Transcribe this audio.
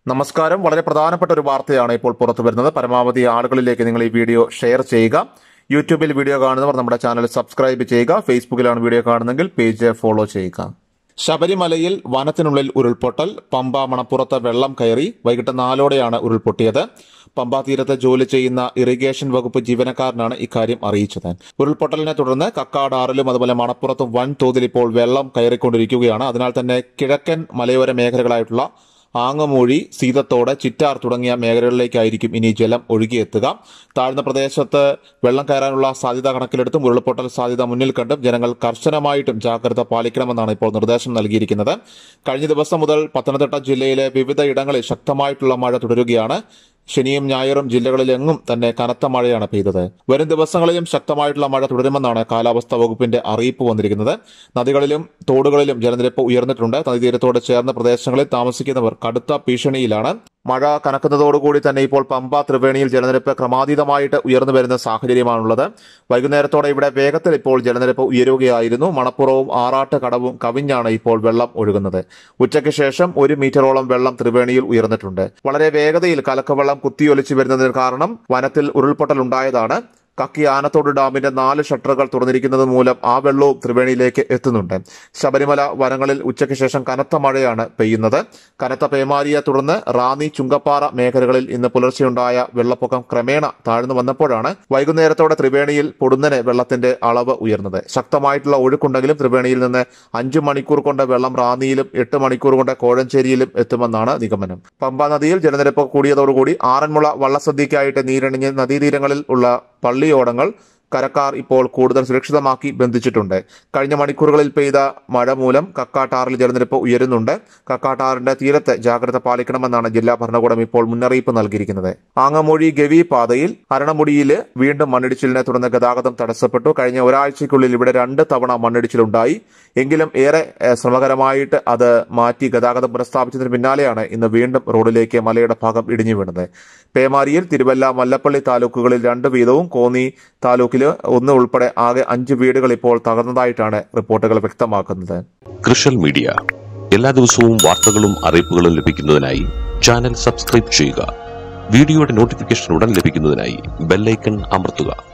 നമസ്കാരം വളരെ പ്രധാനപ്പെട്ട ഒരു വാർത്തയാണ് ഇപ്പോൾ പുറത്തു വരുന്നത് പരമാവധി ആളുകളിലേക്ക് നിങ്ങൾ ഈ വീഡിയോ ഷെയർ ചെയ്യുക യൂട്യൂബിൽ വീഡിയോ കാണുന്നവർ നമ്മുടെ ചാനൽ സബ്സ്ക്രൈബ് ചെയ്യുക ഫേസ്ബുക്കിലാണ് വീഡിയോ കാണുന്നതെങ്കിൽ പേജ് ഫോളോ ചെയ്യുക ശബരിമലയിൽ വനത്തിനുള്ളിൽ ഉരുൾപൊട്ടൽ പമ്പ മണപ്പുറത്ത് വെള്ളം കയറി വൈകിട്ട് നാലോടെയാണ് ഉരുൾപൊട്ടിയത് പമ്പ തീരത്ത് ജോലി ചെയ്യുന്ന ഇറിഗേഷൻ വകുപ്പ് ജീവനക്കാരനാണ് ഇക്കാര്യം അറിയിച്ചത് ഉരുൾപൊട്ടലിനെ തുടർന്ന് കക്കാടാറിലും അതുപോലെ മണപ്പുറത്തും വൻതോതിൽ ഇപ്പോൾ വെള്ളം കയറിക്കൊണ്ടിരിക്കുകയാണ് അതിനാൽ തന്നെ കിഴക്കൻ മലയോര മേഖലകളായിട്ടുള്ള ആങ്ങമൂഴി സീതത്തോട് ചിറ്റാർ തുടങ്ങിയ മേഖലകളിലേക്കായിരിക്കും ഇനി ജലം ഒഴുകിയെത്തുക താഴ്ന്ന പ്രദേശത്ത് വെള്ളം കയറാനുള്ള സാധ്യത കണക്കിലെടുത്തും ഉരുൾപൊട്ടൽ സാധ്യത മുന്നിൽ കണ്ടും ജനങ്ങൾ കർശനമായിട്ടും ജാഗ്രത പാലിക്കണമെന്നാണ് ഇപ്പോൾ നിർദ്ദേശം നൽകിയിരിക്കുന്നത് കഴിഞ്ഞ ദിവസം മുതൽ പത്തനംതിട്ട ജില്ലയിലെ വിവിധ ഇടങ്ങളിൽ ശക്തമായിട്ടുള്ള മഴ തുടരുകയാണ് ശനിയും ഞായറും ജില്ലകളിലെങ്ങും തന്നെ കനത്ത മഴയാണ് പെയ്തത് വരും ദിവസങ്ങളിലും ശക്തമായിട്ടുള്ള മഴ തുടരുമെന്നാണ് കാലാവസ്ഥാ വകുപ്പിന്റെ അറിയിപ്പ് വന്നിരിക്കുന്നത് നദികളിലും തോടുകളിലും ജലനിരപ്പ് ഉയർന്നിട്ടുണ്ട് നദീതീരത്തോട് ചേർന്ന പ്രദേശങ്ങളിൽ താമസിക്കുന്നവർ കടുത്ത ഭീഷണിയിലാണ് മഴ കനക്കുന്നതോടുകൂടി തന്നെ ഇപ്പോൾ പമ്പ ത്രിവേണിയിൽ ജലനിരപ്പ് ക്രമാതീതമായിട്ട് ഉയർന്നു വരുന്ന സാഹചര്യമാണുള്ളത് വൈകുന്നേരത്തോടെ ഇവിടെ വേഗത്തിൽ ഇപ്പോൾ ജലനിരപ്പ് ഉയരുകയായിരുന്നു മണപ്പുറവും ആറാട്ട് കടവും കവിഞ്ഞാണ് ഇപ്പോൾ വെള്ളം ഒഴുകുന്നത് ഉച്ചയ്ക്ക് ശേഷം ഒരു മീറ്ററോളം വെള്ളം ത്രിവേണിയിൽ ഉയർന്നിട്ടുണ്ട് വളരെ വേഗതയിൽ കലക്കവെള്ളം കുത്തിയൊലിച്ചു വരുന്നതിന് കാരണം വനത്തിൽ ഉരുൾപൊട്ടൽ ഉണ്ടായതാണ് കക്കി ആനത്തോട് ഡാമിന്റെ നാല് ഷട്ടറുകൾ തുറന്നിരിക്കുന്നത് മൂലം ആ വെള്ളവും ത്രിവേണിയിലേക്ക് എത്തുന്നുണ്ട് ശബരിമല വനങ്ങളിൽ ഉച്ചയ്ക്ക് ശേഷം കനത്ത മഴയാണ് പെയ്യുന്നത് കനത്ത പേമാരിയെ തുടർന്ന് റാന്നി ചുങ്കപ്പാറ മേഖലകളിൽ ഇന്ന് പുലർച്ചെയുണ്ടായ വെള്ളപ്പൊക്കം ക്രമേണ താഴ്ന്നു വന്നപ്പോഴാണ് വൈകുന്നേരത്തോടെ ത്രിവേണിയിൽ പൊടുന്നനെ വെള്ളത്തിന്റെ അളവ് ഉയർന്നത് ശക്തമായിട്ടുള്ള ഒഴുക്കുണ്ടെങ്കിലും ത്രിവേണിയിൽ നിന്ന് അഞ്ചു മണിക്കൂർ കൊണ്ട് വെള്ളം റാന്നിയിലും എട്ട് മണിക്കൂർ കൊണ്ട് കോഴഞ്ചേരിയിലും എത്തുമെന്നാണ് നിഗമനം പമ്പ നദിയിൽ ജലനിരപ്പ് കൂടിയതോടുകൂടി ആറന്മുള വള്ളസദ്യയ്ക്കായിട്ട് നീരണിഞ്ഞ് നദീതീരങ്ങളിൽ ഉള്ള പള്ളിയോടങ്ങൾ കരക്കാർ ഇപ്പോൾ കൂടുതൽ സുരക്ഷിതമാക്കി ബന്ധിച്ചിട്ടുണ്ട് കഴിഞ്ഞ മണിക്കൂറുകളിൽ പെയ്ത മഴ മൂലം കക്കാട്ടാറിൽ ജലനിരപ്പ് ഉയരുന്നുണ്ട് കക്കാട്ടാറിന്റെ തീരത്ത് ജാഗ്രത പാലിക്കണമെന്നാണ് ജില്ലാ ഭരണകൂടം ഇപ്പോൾ മുന്നറിയിപ്പ് നൽകിയിരിക്കുന്നത് ആങ്ങമൊഴി ഗവി പാതയിൽ അരണമുടിയിൽ വീണ്ടും മണ്ണിടിച്ചിലിനെ തുടർന്ന് ഗതാഗതം തടസ്സപ്പെട്ടു കഴിഞ്ഞ ഒരാഴ്ചയ്ക്കുള്ളിൽ ഇവിടെ രണ്ട് തവണ മണ്ണിടിച്ചിലുണ്ടായി എങ്കിലും ഏറെ ഏഹ്, ശ്രമകരമായിട്ട് അത് മാറ്റി ഗതാഗതം പുനഃസ്ഥാപിച്ചതിന് പിന്നാലെയാണ് ഇന്ന് വീണ്ടും റോഡിലേക്ക് മലയുടെ ഭാഗം ഇടിഞ്ഞു വീണത് പേമാരിയിൽ തിരുവല്ല മല്ലപ്പള്ളി താലൂക്കുകളിൽ രണ്ട് വീതവും കോന്നി താലൂക്കിൽ ഒന്ന് ഉൾപ്പെടെ ആകെ അഞ്ച് വീടുകൾ ഇപ്പോൾ തകർന്നതായിട്ടാണ് റിപ്പോർട്ടുകൾ വ്യക്തമാക്കുന്നത് കൃഷൽ മീഡിയ എല്ലാ ദിവസവും വാർത്തകളും അറിയിപ്പുകളും ലഭിക്കുന്നതിനായി ചാനൽ സബ്സ്ക്രൈബ് ചെയ്യുക വീഡിയോയുടെ നോട്ടിഫിക്കേഷൻ ഉടൻ ലഭിക്കുന്നതിനായി ബെല്ലൈക്കൺ അമർത്തുക